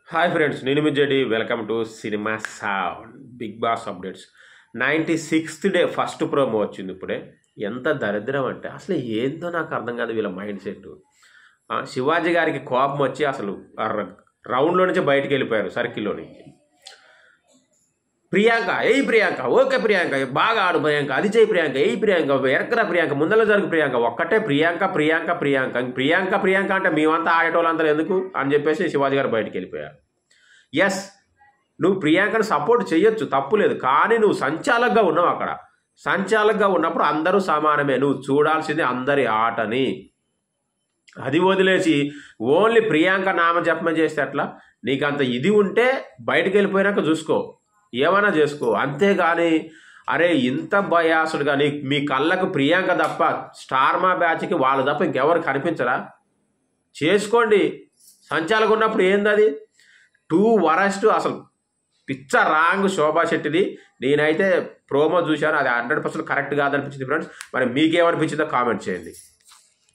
hi friends నేను మీ JD welcome to cinema sound big boss updates ninety sixth day first promo వచ్చింది ఇప్పుడే ఎంత దరిద్రం అంటే అసలు ఏందో నాకు అర్థం కాదు వీళ్ళ మైండ్ సెట్ శివాజీ గారికి కోపం వచ్చి అసలు ఆ ర- రౌండ్లో నుంచి బయటికి వెళ్ళిపోయారు సర్కిల్లోని ప్రియాంక ఏయ్ ప్రియాంక ఓకే ప్రియాంక బాగా ఆడు ప్రియాంక అది చేయి ప్రియాంక ఏయ్ ప్రియాంక ఎరకరా ప్రియాంక ముందర జరుగు ప్రియాంక ఒక్కటే ప్రియాంక ప్రియాంక ప్రియాంక ఇంక ప్రియాంక ప్రియాంక అంటే మేమంతా ఆడేటోళ్ళంతా ఎందుకు అని చెప్పేసి శివాజీ గారు బయటికి వెళ్ళిపోయారు ఎస్ నువ్వు ప్రియాంకను సపోర్ట్ చేయొచ్చు తప్పు లేదు కానీ నువ్వు సంచాలకుగా ఉన్నావు అక్కడ సంచాలకుగా ఉన్నప్పుడు అందరూ సమానమే నువ్వు చూడాల్సింది అందరి ఆటని అది వదిలేసి ఓన్లీ ప్రియాంక నామజపమే చేస్తే ఎట్లా నీకు అంత ఇది ఉంటే బయటికి వెళ్ళిపోయినాక చూసుకో ఏమైనా చేసుకో అంతేగాని అరే ఇంత బయాసుడుగా నీ మీ కళ్ళకు ప్రియాంక తప్ప స్టార్ మా బ్యాచ్కి వాళ్ళు తప్ప ఇంకెవరు కనిపించరా చేసుకోండి సంచాలకు ఉన్నప్పుడు ఏంది అది టూ వరస్ట్ అసలు పిచ్చ రాంగ్ శోభా శెట్టిది నేనైతే ప్రోమో చూశాను అది హండ్రెడ్ పర్సెంట్ కరెక్ట్ కాదనిపించింది ఫ్రెండ్స్ మరి మీకేమనిపించిందో కామెంట్ చేయండి